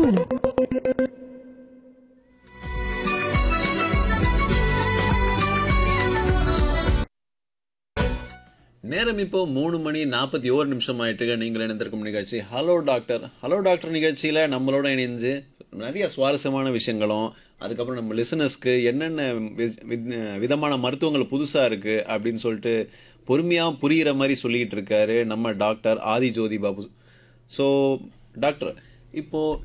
நேரம் இப்போ மூணு மணி நாற்பத்தி ஓரு நிமிஷம் ஆயிட்டு நீங்கள் இணைந்திருக்கும் நிகழ்ச்சி ஹலோ டாக்டர் ஹலோ டாக்டர் நிகழ்ச்சியில் நம்மளோட இணைஞ்சு நிறைய சுவாரஸ்யமான விஷயங்களும் அதுக்கப்புறம் நம்ம லிசனர்ஸ்க்கு என்னென்ன வி- வி- விதமான மருத்துவங்கள் புதுசாக இருக்குது அப்படின்னு சொல்லிட்டு பொறுமையாக புரிகிற மாதிரி சொல்லிக்கிட்டு இருக்காரு நம்ம doctor Adhi Jothi Babu so doctor இப்போது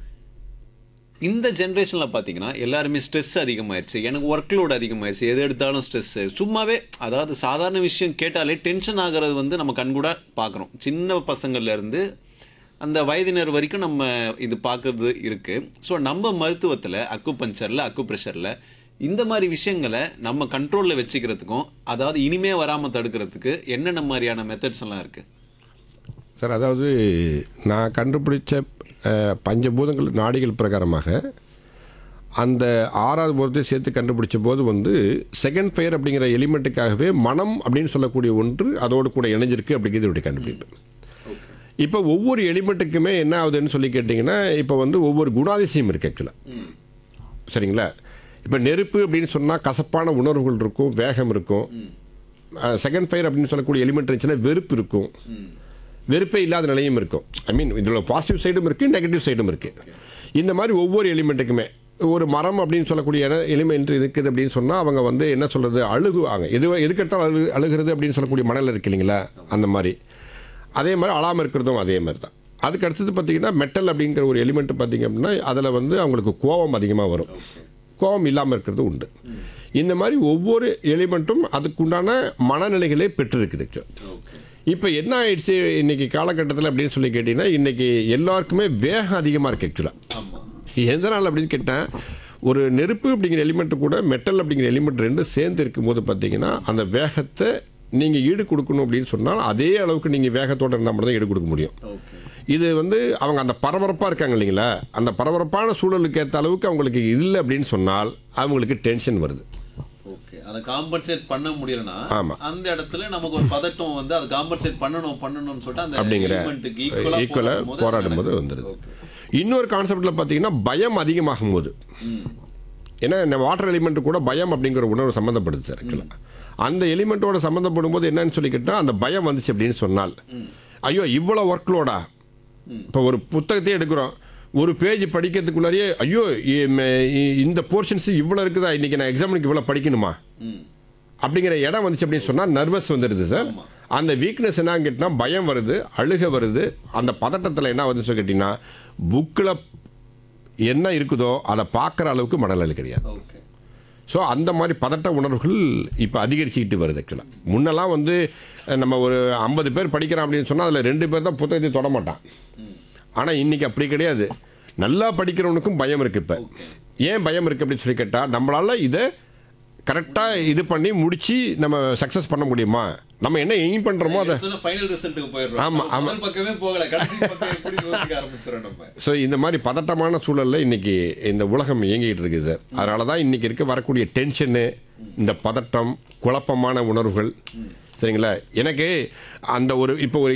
இந்த ஜென்ரேஷனில் பார்த்தீங்கன்னா எல்லாருமே ஸ்ட்ரெஸ் அதிகமாயிருச்சு எனக்கு ஒர்க் லோட் அதிகமாயிருச்சு எது எடுத்தாலும் ஸ்ட்ரெஸ்ஸு சும்மாவே அதாவது சாதாரண விஷயம் கேட்டாலே டென்ஷன் ஆகிறது வந்து நம்ம கண்கூட பார்க்குறோம் சின்ன பசங்கள்ல இருந்து அந்த வயதினர் வரைக்கும் நம்ம இது பார்க்கறது இருக்குது ஸோ நம்ம மருத்துவத்தில் அக்கு பஞ்சரில் அக்கு ப்ரெஷரில் இந்த மாதிரி விஷயங்களை நம்ம கண்ட்ரோலில் வச்சுக்கிறதுக்கும் அதாவது இனிமே வராமல் தடுக்கிறதுக்கு என்னென்ன மாதிரியான மெத்தட்ஸ் எல்லாம் இருக்குது சார் அதாவது நான் கண்டுபிடிச்ச அஹ், பஞ்சபூதங்கள் நாடிகள் பிரகாரமாக அந்த ஆறாவது பூதத்தை சேர்த்து கண்டுபிடிச்ச போது வந்து செகண்ட் ஃபயர் அப்படிங்கிற எலிமெண்ட்டுக்காகவே மனம் அப்படின்னு சொல்லக்கூடிய ஒன்று அதோடு கூட இணைஞ்சிருக்கு அப்படிங்கிறது இப்படி கண்டுபிடிப்பு இப்போ ஒவ்வொரு எலிமெண்ட்டுக்குமே என்ன ஆகுதுன்னு சொல்லி கேட்டிங்கன்னா இப்போ வந்து ஒவ்வொரு குணாதிசயம் இருக்குது ஆக்சுவலாக சரிங்களா இப்போ நெருப்பு அப்படின்னு சொன்னால் கசப்பான உணர்வுகள் இருக்கும் வேகம் இருக்கும் செகண்ட் ஃபயர் அப்படின்னு சொல்லக்கூடிய எலிமெண்ட் இருந்துச்சுன்னா வெறுப்பு இருக்கும் வெறுப்பே இல்லாத நிலையும் இருக்கும் ஐ மீன் இதில் பாசிட்டிவ் சைடும் இருக்குது நெகட்டிவ் சைடும் இருக்குது இந்த மாதிரி ஒவ்வொரு எலிமெண்ட்டுக்குமே ஒரு மரம் அப்படின்னு சொல்லக்கூடிய எலிமெண்ட் இருக்குது அப்படின்னு சொன்னால் அவங்க வந்து என்ன சொல்கிறது அழுகுவாங்க எது எதுக்கெடுத்தாலும் அழு அழுகிறது அப்படின்னு சொல்லக்கூடிய மணல் இருக்கு இல்லைங்களா அந்த மாதிரி அதே மாதிரி அழாமல் இருக்கிறதும் அதே மாதிரி தான் அதுக்கு அடுத்தது பார்த்தீங்கன்னா மெட்டல் அப்படிங்கிற ஒரு எலிமெண்ட் பார்த்தீங்க அப்படின்னா அதில் வந்து அவங்களுக்கு கோபம் அதிகமாக வரும் கோபம் இல்லாமல் இருக்கிறது உண்டு இந்த மாதிரி ஒவ்வொரு எலிமெண்ட்டும் அதுக்குண்டான மனநிலைகளே பெற்றிருக்குது actually. இப்போ என்ன ஆயிடுச்சு இன்னைக்கு காலகட்டத்தில் அப்படின்னு சொல்லி கேட்டிங்கன்னா இன்னைக்கு எல்லாருக்குமே வேகம் அதிகமாக இருக்கு ஆக்சுவலாக எதனால் அப்படின்னு கேட்டேன் ஒரு நெருப்பு அப்படிங்கிற எலிமெண்ட் கூட மெட்டல் அப்படிங்கிற எலிமெண்ட் ரெண்டும் சேர்ந்து இருக்கும்போது பார்த்தீங்கன்னா அந்த வேகத்தை நீங்கள் ஈடு கொடுக்கணும் அப்படின்னு சொன்னால் அதே அளவுக்கு நீங்கள் வேகத்தோட இருந்தால் மட்டும் தான் ஈடு கொடுக்க முடியும் ஓகே இது வந்து அவங்க அந்த பரபரப்பாக இருக்காங்க இல்லைங்களா அந்த பரபரப்பான சூழலுக்கு ஏற்ற அளவுக்கு அவங்களுக்கு இல்லை அப்படின்னு சொன்னால் அவங்களுக்கு டென்ஷன் வருது ஓகே அதை காம்பன்சேட் பண்ண முடியலனா ஆமா. அந்த இடத்துல நமக்கு ஒரு பதட்டம் வந்து அதை காம்பன்சேட் பண்ணணும் பண்ணணும்னு சொல்லிட்டு அந்த அப்படிங்கிற elementக்கு equal ஆ ஈக்குவலாக போராடும்போது போராடும் போது அது வந்துடுது Okay. இன்னொரு கான்செப்டில் பார்த்தீங்கன்னா பயம் அதிகமாகும் போது ஏன்னா இந்த வாட்டர் எலிமெண்ட் கூட பயம் அப்படிங்கிற உணர்வு சம்மந்தப்படுது சார் ஆக்சுவலாக அந்த எலிமெண்ட்டோட சம்மந்தப்படும் போது என்னன்னு சொல்லி கேட்டால் அந்த பயம் வந்துச்சு அப்படின்னு சொன்னால் ஐயோ இவ்வளோ ஒர்க் லோடா இப்போ ஒரு புத்தகத்தையே எடுக்கிறோம் ஒரு பேஜ் படிக்கிறதுக்குள்ளாரியே ஐயோ இ- ம- இ- இந்த போர்ஷன்ஸ் இவ்வளோ இருக்குதா இன்னைக்கு நான் எக்ஸாமுக்கு இவ்வளோ படிக்கணுமா ம். அப்படிங்கிற இடம் வந்துச்சு அப்படின்னு சொன்னால் நர்வஸ் வந்துடுது சார் அந்த வீக்னஸ் என்னன்னு கேட்டிங்கன்னா பயம் வருது அழுக வருது அந்த பதட்டத்தில் என்ன வந்துச்சு கேட்டிங்கன்னா புக்கில் என்ன இருக்குதோ அதை பார்க்குற அளவுக்கு மனநிலை கிடையாது ஓகே ஸோ அந்த மாதிரி பதட்ட உணர்வுகள் இப்போ அதிகரிச்சுக்கிட்டு வருது ஆக்சுவலாக முன்னெல்லாம் வந்து அஹ், நம்ம ஒரு ஐம்பது பேர் படிக்கிறோம் அப்படின்னு சொன்னால் அதில் ரெண்டு பேர் தான் புத்தகத்தை தொட மாட்டான் ஆனால் இன்னைக்கு அப்படி கிடையாது நல்லா படிக்கிறவனுக்கும் பயம் இருக்குது இப்போ ஏன் பயம் இருக்குது அப்படின்னு சொல்லி கேட்டால் நம்மளால் இதை கரெக்டாக இது பண்ணி முடிச்சு நம்ம சக்ஸஸ் பண்ண முடியுமா நம்ம என்ன எய்ம் பண்ணுறோமோ அதை ஃபைனல் ரிசல்ட்டுக்கு போயிடுறோம் ஆமா, நம்ம முதல் பக்கமே போகல கடைசி பக்கம் எப்படி யோசிக்க ஆரம்பிச்சிரோம் நம்ம ஸோ இந்த மாதிரி பதட்டமான சூழலில் இன்னைக்கு இந்த உலகம் இயங்கிட்டு இருக்குது சார் அதனால தான் இன்னைக்கு இருக்க வரக்கூடிய டென்ஷனு இந்த பதட்டம் குழப்பமான உணர்வுகள் சரிங்களா எனக்கு அந்த ஒரு இப்போ ஒரு